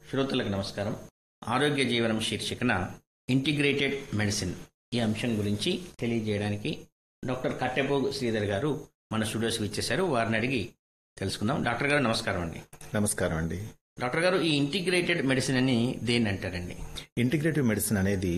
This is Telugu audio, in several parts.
శ్రోతలకు నమస్కారం ఆరోగ్య జీవనం శీర్షికన ఇంటిగ్రేటెడ్ మెడిసిన్ ఈ అంశం గురించి తెలియజేయడానికి డాక్టర్ కట్టెపోగు శ్రీధర్ గారు మన స్టూడియోస్కి ఇచ్చేశారు వారిని అడిగి తెలుసుకుందాం డాక్టర్ గారు నమస్కారం అండి నమస్కారం అండి డాక్టర్ గారు ఈ ఇంటిగ్రేటెడ్ మెడిసిన్ అని దేన్ని అంటారండి ఇంటిగ్రేటివ్ మెడిసిన్ అనేది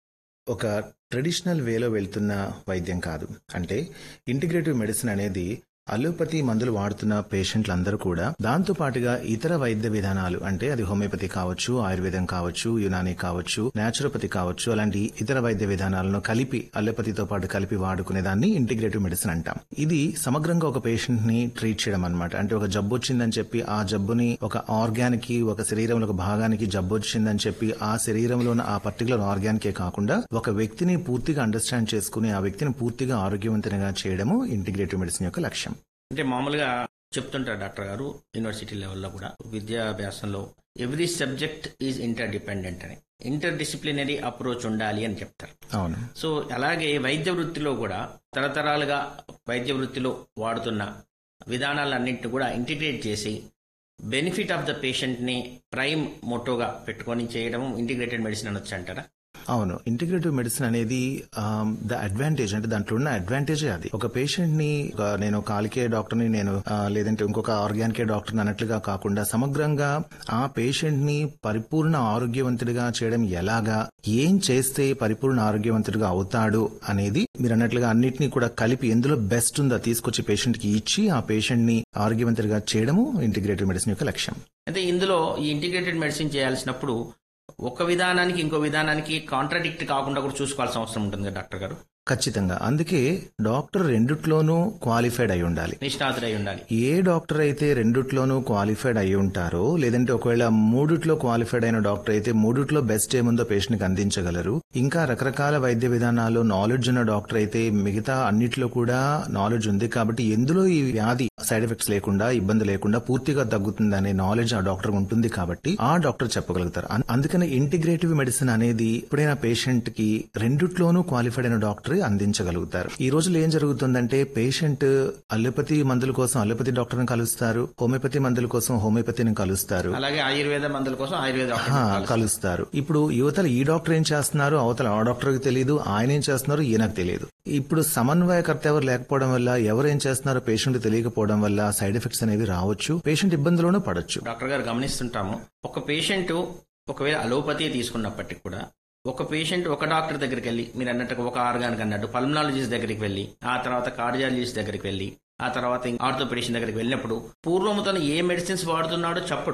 ఒక ట్రెడిషనల్ వేలో వెళ్తున్న వైద్యం కాదు అంటే ఇంటిగ్రేటివ్ మెడిసిన్ అనేది అలోపతి మందులు వాడుతున్న పేషెంట్లందరూ కూడా దాంతో పాటుగా ఇతర వైద్య విధానాలు అంటే అది హోమియోపతి కావచ్చు ఆయుర్వేదం కావచ్చు యునాని కావచ్చు నేచురోపతి కావచ్చు అలాంటి ఇతర వైద్య విధానాలను కలిపి అలోపతితో పాటు కలిపి వాడుకునే దాన్ని ఇంటిగ్రేటివ్ మెడిసిన్ అంటాం ఇది సమగ్రంగా ఒక పేషెంట్ ని ట్రీట్ చేయడం అనమాట అంటే ఒక జబ్బు వచ్చిందని చెప్పి ఆ జబ్బుని ఒక ఆర్గానికి ఒక శరీరంలో ఒక భాగానికి జబ్బు వచ్చిందని చెప్పి ఆ శరీరంలో ఉన్న ఆ పర్టికులర్ ఆర్గానికే కాకుండా ఒక వ్యక్తిని పూర్తిగా అండర్స్టాండ్ చేసుకుని ఆ వ్యక్తిని పూర్తిగా ఆరోగ్యవంతంగా చేయడము ఇంటిగ్రేటివ్ మెడిసిన్ యొక్క లక్ష్యం అంటే మామూలుగా చెప్తుంటారు డాక్టర్ గారు యూనివర్సిటీ లెవెల్లో కూడా విద్యాభ్యాసంలో every subject is interdependent అని ఇంటర్ డిసిప్లినరీ అప్రోచ్ ఉండాలి అని చెప్తారు అవును సో అలాగే వైద్య వృత్తిలో కూడా తరతరాలుగా వైద్య వృత్తిలో వాడుతున్న విధానాలన్నింటినీ కూడా ఇంటిగ్రేట్ చేసి బెనిఫిట్ ఆఫ్ ద పేషెంట్ని ప్రైమ్ మోటోగా పెట్టుకొని చేయడం ఇంటిగ్రేటెడ్ మెడిసిన్ అనొచ్చు అంటారా అవును ఇంటిగ్రేటివ్ మెడిసిన్ అనేది ద అడ్వాంటేజ్ అంటే దాంట్లో ఉన్న అడ్వాంటేజే అది ఒక పేషెంట్ ని ఒక నేను కాలికే డాక్టర్ని నేను ఆ, లేదంటే ఇంకొక ఆర్గానికే డాక్టర్ అన్నట్లుగా కాకుండా సమగ్రంగా ఆ పేషెంట్ ని పరిపూర్ణ ఆరోగ్యవంతుడిగా చేయడం ఎలాగా ఏం చేస్తే పరిపూర్ణ ఆరోగ్యవంతుడిగా అవుతాడు అనేది మీరు అన్నట్లుగా అన్నిటినీ కూడా కలిపి ఎందులో బెస్ట్ ఉందో తీసుకొచ్చి పేషెంట్ కి ఇచ్చి ఆ పేషెంట్ ని ఆరోగ్యవంతుడిగా చేయడము ఇంటిగ్రేటివ్ మెడిసిన్ యొక్క లక్ష్యం అయితే ఇందులో ఈ ఇంటిగ్రేటెడ్ మెడిసిన్ చేయాల్సినప్పుడు ఒక విధానానికి ఇంకో విధానానికి కాంట్రాడిక్ట్ కాకుండా కూడా చూసుకోవాల్సిన అవసరం ఉంటుంది కదా డాక్టర్ గారు ఖచ్చితంగా అందుకే డాక్టర్ రెండిట్లోనూ క్వాలిఫైడ్ అయి ఉండాలి నిష్ణాతుడై ఉండాలి ఏ డాక్టర్ అయితే రెండిట్లోనూ క్వాలిఫైడ్ అయి ఉంటారో లేదంటే ఒకవేళ మూడిట్లో క్వాలిఫైడ్ అయిన డాక్టర్ అయితే మూడిట్లో బెస్ట్ ఏముందో పేషెంట్ కి అందించగలరు ఇంకా రకరకాల వైద్య విధానాల్లో నాలెడ్జ్ ఉన్న డాక్టర్ అయితే మిగతా అన్నిట్లో కూడా నాలెడ్జ్ ఉంది కాబట్టి ఎందులో ఈ వ్యాధి సైడ్ ఎఫెక్ట్స్ లేకుండా ఇబ్బంది లేకుండా పూర్తిగా తగ్గుతుంది అనే నాలెడ్జ్ ఆ డాక్టర్ ఉంటుంది కాబట్టి ఆ డాక్టర్ చెప్పగలుగుతారు అన్- అందుకని ఇంటిగ్రేటివ్ మెడిసిన్ అనేది ఎప్పుడైనా పేషెంట్ కి రెండిట్లోనూ క్వాలిఫైడ్ అయిన డాక్టర్ అందించగలుగుతారు ఈ రోజుల్లో ఏం జరుగుతుందంటే పేషెంట్ అలోపతి మందుల కోసం అలోపతి డాక్టర్ ని కలుస్తారు హోమియోపతి మందుల కోసం హోమియోపతిని కలుస్తారు అలాగే ఆయుర్వేద మందుల కోసం ఆయుర్వేద డాక్టర్ ఆ, కలుస్తారు ఇప్పుడు యువతలు ఈ డాక్టర్ ఏం చేస్తున్నారు అవతల ఆ డాక్టర్కి తెలియదు ఆయన ఏం చేస్తున్నారు ఈయనకు తెలియదు ఇప్పుడు సమన్వయకర్త ఎవరు లేకపోవడం వల్ల ఎవరు ఏం చేస్తున్నారో పేషెంట్ తెలియకపోవడం వల్ల సైడ్ ఎఫెక్ట్స్ అనేవి రావచ్చు పేషెంట్ ఇబ్బందులోనూ పడొచ్చు డాక్టర్ గారు గమనిస్తుంటాము ఒక పేషెంట్ ఒకవేళ అలోపతి తీసుకున్నప్పటికీ కూడా ఒక పేషెంట్ ఒక డాక్టర్ దగ్గరికి వెళ్ళి మీరు అన్నట్టుగా ఒక ఆర్గానిక్ అన్నట్టు పల్మనాలజిస్ట్ దగ్గరికి వెళ్ళి ఆ తర్వాత కార్డియాలజిస్ట్ దగ్గరికి వెళ్ళి ఆ తర్వాత ఆర్థోపెడిషన్ దగ్గరికి వెళ్ళినప్పుడు పూర్వము తను ఏ మెడిసిన్స్ వాడుతున్నాడో చెప్పడు